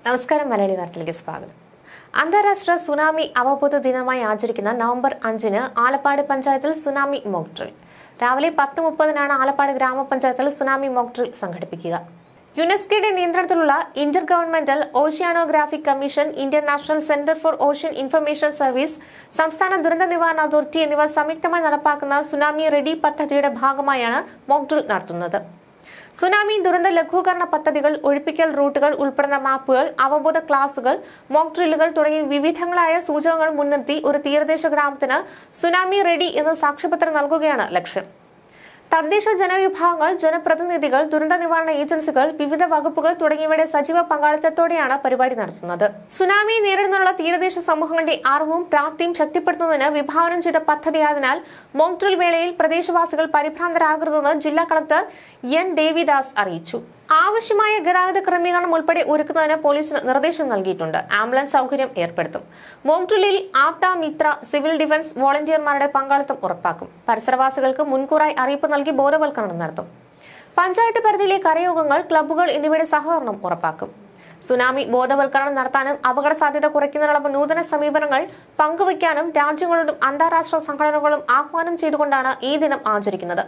നമസ്കാരം മലയാളി വാർത്തയിലേക്ക് സ്വാഗതം അന്താരാഷ്ട്ര സുനാമി അവബോധ ദിനമായി ആചരിക്കുന്ന നവംബർ അഞ്ചിന് ആലപ്പാട് പഞ്ചായത്തിൽ സുനാമി മോക്ക് ഡ്രിൽ രാവിലെ പത്ത് മുപ്പതിനാണ് ആലപ്പാട് ഗ്രാമപഞ്ചായത്തിൽ സുനാമി മോക്ക് ഡ്രിൽ സംഘടിപ്പിക്കുക യുനെസ്കോയുടെ നിയന്ത്രണത്തിലുള്ള inter governmental oceanographic commission Indian national centre for ocean information service സംസ്ഥാന ദുരന്ത നിവാരണ അതോറിറ്റി എന്നിവ സംയുക്തമായി നടപ്പാക്കുന്ന സുനാമി റെഡി പദ്ധതിയുടെ ഭാഗമായാണ് മോക്ക് ഡ്രിൽ നടത്തുന്നത് സുനാമി ദുരന്ത ലഘൂകരണ പദ്ധതികൾ ഒഴിപ്പിക്കൽ റൂട്ടുകൾ ഉൾപ്പെടുന്ന മാപ്പുകൾ അവബോധ ക്ലാസുകൾ മോക്ക് ഡ്രില്ലുകൾ തുടങ്ങി വിവിധങ്ങളായ സൂചകങ്ങൾ മുൻനിർത്തി ഒരു തീരദേശ ഗ്രാമത്തിന് സുനാമി റെഡി എന്ന സാക്ഷ്യപത്രം നൽകുകയാണ് ലക്ഷ്യം തദ്ദേശ ജനവിഭാഗങ്ങൾ ജനപ്രതിനിധികൾ ദുരന്ത നിവാരണ ഏജൻസികൾ വിവിധ വകുപ്പുകൾ തുടങ്ങിയവയുടെ സജീവ പങ്കാളിത്തത്തോടെയാണ് പരിപാടി നടത്തുന്നത് സുനാമി നേരിടുന്നുള്ള തീരദേശ സമൂഹങ്ങളുടെ അറിവും പ്രാപ്തിയും ശക്തിപ്പെടുത്തുന്നതിന് വിഭാവനം ചെയ്ത പദ്ധതിയായതിനാൽ മോക്ക് ഡ്രിൽ വേളയിൽ പ്രദേശവാസികൾ പരിഭ്രാന്തരാകരുതെന്ന് ജില്ലാ കളക്ടർ എൻ ദേവിദാസ് അറിയിച്ചു ആവശ്യമായ ഗതാഗത ക്രമീകരണം ഉൾപ്പെടെ ഒരുക്കുന്നതിന് പോലീസിന് നിർദ്ദേശം നൽകിയിട്ടുണ്ട് ആംബുലൻസ് സൗകര്യം ഏർപ്പെടുത്തും മോക്ക് ഡ്രില്ലിൽ ആപ്ത മിത്ര സിവിൽ ഡിഫൻസ് വോളണ്ടിയർമാരുടെ പങ്കാളിത്തം ഉറപ്പാക്കും പരിസരവാസികൾക്ക് മുൻകൂറായി അറിയിപ്പ് നൽകി ബോധവൽക്കരണം നടത്തും പഞ്ചായത്ത് പരിധിയിലെ കരയോഗങ്ങൾ ക്ലബ്ബുകൾ എന്നിവയുടെ സഹകരണം ഉറപ്പാക്കും സുനാമി ബോധവൽക്കരണം നടത്താനും അപകട സാധ്യത കുറയ്ക്കുന്നതിനുള്ള നൂതന സമീപനങ്ങൾ പങ്കുവയ്ക്കാനും രാജ്യങ്ങളോടും അന്താരാഷ്ട്ര സംഘടനകളും ആഹ്വാനം ചെയ്തുകൊണ്ടാണ് ഈ ദിനം ആചരിക്കുന്നത്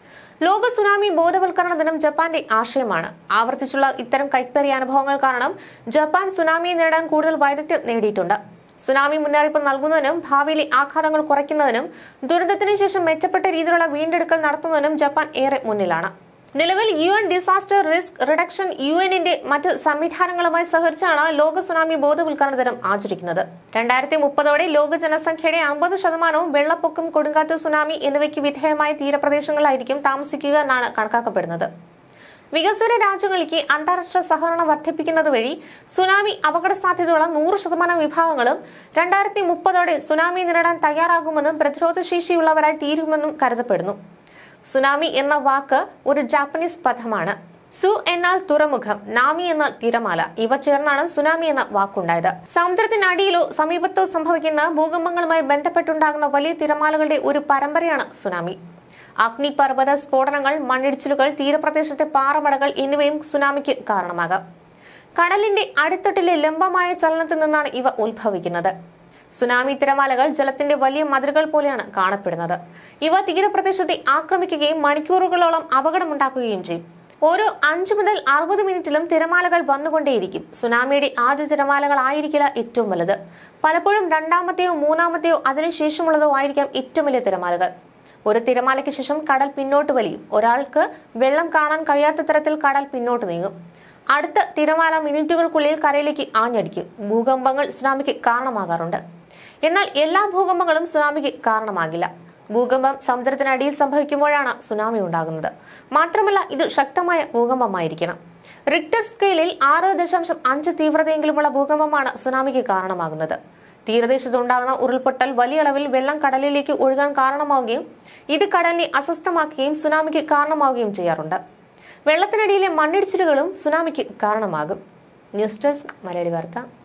ലോക സുനാമി ബോധവൽക്കരണ ദിനം ജപ്പാന്റെ ആശയമാണ് ആവർത്തിച്ചുള്ള ഇത്തരം കൈപ്പേറിയ അനുഭവങ്ങൾ കാരണം ജപ്പാൻ സുനാമിയെ നേരിടാൻ കൂടുതൽ വൈദഗ്ധ്യം നേടിയിട്ടുണ്ട് സുനാമി മുന്നറിയിപ്പ് നൽകുന്നതിനും ഭാവിയിലെ ആഘാതങ്ങൾ കുറയ്ക്കുന്നതിനും ദുരന്തത്തിന് ശേഷം മെച്ചപ്പെട്ട രീതിയിലുള്ള വീണ്ടെടുക്കൽ നടത്തുന്നതിനും ജപ്പാൻ ഏറെ മുന്നിലാണ് നിലവിൽ U N disaster risk reduction U എന്നിന്റെ മറ്റ് സംവിധാനങ്ങളുമായി സഹകരിച്ചാണ് ലോക സുനാമി ബോധവൽക്കരണ ദിനം ആചരിക്കുന്നത് രണ്ടായിരത്തി മുപ്പതോടെ ലോക ജനസംഖ്യയുടെ അമ്പത് ശതമാനവും വെള്ളപ്പൊക്കം കൊടുങ്കാറ്റ് സുനാമി എന്നിവയ്ക്ക് വിധേയമായ തീരപ്രദേശങ്ങളിലായിരിക്കും താമസിക്കുക എന്നാണ് കണക്കാക്കപ്പെടുന്നത് വികസ്വര രാജ്യങ്ങളിലേക്ക് അന്താരാഷ്ട്ര സഹകരണം വർദ്ധിപ്പിക്കുന്നത് വഴി സുനാമി അപകട സാധ്യതയുള്ള നൂറ് ശതമാനം വിഭാഗങ്ങളും രണ്ടായിരത്തി മുപ്പതോടെ സുനാമി നേരിടാൻ തയ്യാറാകുമെന്നും പ്രതിരോധശേഷിയുള്ളവരായി തീരുമെന്നും കരുതപ്പെടുന്നു സുനാമി എന്ന വാക്ക് ഒരു ജാപ്പനീസ് പദമാണ് സു എന്നാൽ തുറമുഖം നാമി എന്നാൽ തിരമാല ഇവ ചേർന്നാണ് സുനാമി എന്ന വാക്കുണ്ടായത് സമുദ്രത്തിനടിയിലോ സമീപത്തോ സംഭവിക്കുന്ന ഭൂകമ്പങ്ങളുമായി ബന്ധപ്പെട്ടുണ്ടാകുന്ന വലിയ തിരമാലകളുടെ ഒരു പരമ്പരയാണ് സുനാമി അഗ്നിപർവ്വത സ്ഫോടനങ്ങൾ മണ്ണിടിച്ചിലുകൾ തീരപ്രദേശത്തെ പാറമടകൾ എന്നിവയും സുനാമിക്ക് കാരണമാകാം കടലിന്റെ അടിത്തട്ടിലെ ലംബമായ ചലനത്തിൽ നിന്നാണ് ഇവ ഉത്ഭവിക്കുന്നത് സുനാമി തിരമാലകൾ ജലത്തിന്റെ വലിയ മതിലുകൾ പോലെയാണ് കാണപ്പെടുന്നത് ഇവ തീരപ്രദേശത്തെ ആക്രമിക്കുകയും മണിക്കൂറുകളോളം അപകടമുണ്ടാക്കുകയും ചെയ്യും ഓരോ അഞ്ചു മുതൽ അറുപത് മിനിറ്റിലും തിരമാലകൾ വന്നുകൊണ്ടേയിരിക്കും സുനാമിയുടെ ആദ്യ തിരമാലകളായിരിക്കില്ല ഏറ്റവും വലുത് പലപ്പോഴും രണ്ടാമത്തെയോ മൂന്നാമത്തെയോ അതിനുശേഷമുള്ളതോ ആയിരിക്കാം ഏറ്റവും വലിയ തിരമാലകൾ ഒരു തിരമാലയ്ക്ക് ശേഷം കടൽ പിന്നോട്ട് വലിയും ഒരാൾക്ക് വെള്ളം കാണാൻ കഴിയാത്ത തരത്തിൽ കടൽ പിന്നോട്ട് നീങ്ങും അടുത്ത തിരമാല മിനിറ്റുകൾക്കുള്ളിൽ കരയിലേക്ക് ആഞ്ഞടിക്കും ഭൂകമ്പങ്ങൾ സുനാമിക്ക് കാരണമാകാറുണ്ട് എന്നാൽ എല്ലാ ഭൂകമ്പങ്ങളും സുനാമിക്ക് കാരണമാകില്ല ഭൂകമ്പം സമുദ്രത്തിനടിയിൽ സംഭവിക്കുമ്പോഴാണ് സുനാമി ഉണ്ടാകുന്നത് മാത്രമല്ല ഇത് ശക്തമായ ഭൂകമ്പമായിരിക്കണം റിക്ടർ സ്കെയിലിൽ ആറ് ദശാംശം അഞ്ച് തീവ്രതയെങ്കിലുമുള്ള ഭൂകമ്പമാണ് സുനാമിക്ക് കാരണമാകുന്നത് തീരദേശത്തുണ്ടാകുന്ന ഉരുൾപൊട്ടൽ വലിയ അളവിൽ വെള്ളം കടലിലേക്ക് ഒഴുകാൻ കാരണമാവുകയും ഇത് കടലിനെ അസ്വസ്ഥമാക്കുകയും സുനാമിക്ക് കാരണമാവുകയും ചെയ്യാറുണ്ട് വെള്ളത്തിനടിയിലെ മണ്ണിടിച്ചിലുകളും സുനാമിക്ക് കാരണമാകും ന്യൂസ് ഡെസ്ക് മലയാളി വാർത്ത